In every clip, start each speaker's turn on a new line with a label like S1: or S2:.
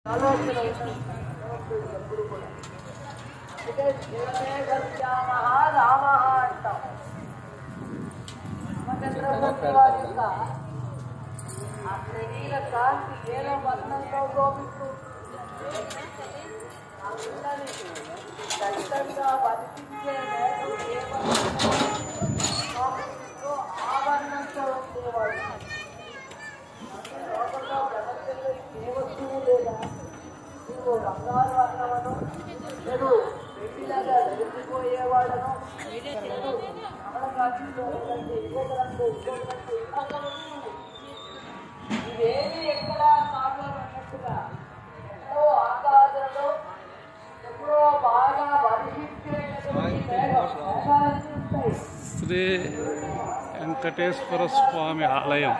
S1: ఆలోచన ఉంటుంది ఎప్పుడు కూడా అందుకే శివమే గత్యామ రామ అంటాం రామచంద్రమూర్తి వారి యొక్క ఆ శరీర కాంతి ఏల వర్ణంలో గోపిస్తూ ఆ పిల్లని ఖచ్చితంగా వర్తించే మేరకు ఏ వర్ణంలో గోపిస్తుందో ఆ వర్ణంతో ఉండేవాడు లోకంలో ప్రపంచంలో ఏ వస్తువు లేదా నువ్వు బంగారు అన్నవను నేను వెండిలాగా వెలిసిపోయేవాడను నేను కమలకాక్షితో లేదంటే ఇంకొకరంతో ఇంకొకరంతో ఇంకొకరంతో ఇవేమి ఎక్కడ సాగర్ అన్నట్టుగా ఎక్కడో ఆకాశంలో ఎప్పుడో బాగా వర్షించేటటువంటి మేఘం మేఘాలన్నీ ఉంటాయి
S2: శ్రీ వెంకటేశ్వర స్వామి ఆలయం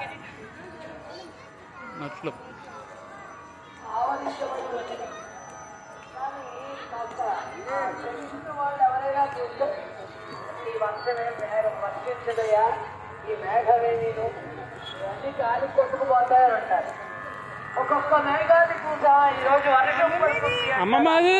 S2: అట్లు
S1: ఆవరించబడి ఉన్నది కానీ కాస్త ఆ తెలిసిన వాళ్ళు ఎవరైనా చూస్తే ఈ వర్షమే మేఘం వర్షించదయా ఈ మేఘమే నేను ఇవన్నీ గాలి కొట్టుకుపోతాయని అంటారు ఒక్కొక్క మేఘాన్ని చూసా ఈ రోజు వర్షం పడుతుంది అంటే
S2: అమ్మమ్మ అది?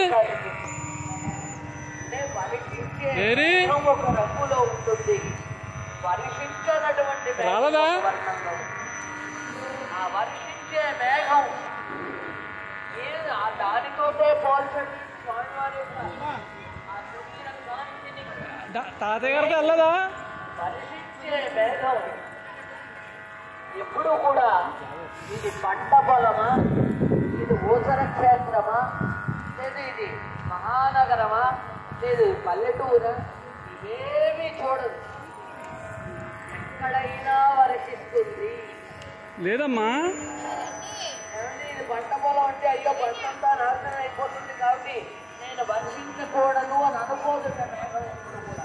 S1: అంటే వర్షించే
S2: ఏరి?
S1: మేఘం ఒక రంగులో ఉంటుంది వర్షించనటువంటి మేఘం
S2: రాలదా?
S1: ఒక వర్ణంలో ఉంటుంది. ఆ వర్షించే మేఘం ఏది ఆ దానితోటే పోల్చండి స్వామివారి యొక్క ఆ శరీర కాంతిని
S2: తాతయ్య గారితో వెళ్ళదా
S1: వర్షించే మేఘం ఎప్పుడు కూడా ఇది పంట పొలమా ఇది ఊసర క్షేత్రమా లేదు ఇది మహానగరమా లేదు పల్లెటూరా ఇవేమీ చూడదు ఎక్కడైనా వర్షిస్తుంది
S2: లేదమ్మా
S1: ఏమండి ఇది పంట పొలం అంటే అయ్యో పంట అంతా నాశనం అయిపోతుంది కాబట్టి నేను వర్షించకూడదు అని అనుకోదు ఈ మేఘం ఎప్పుడు కూడా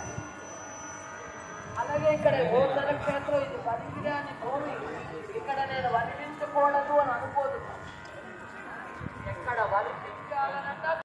S1: అలాగే ఇక్కడ ఓసర క్షేత్రం ఇది పనికిరాని భూమి ఇక్కడ నేను వర్షించకూడదు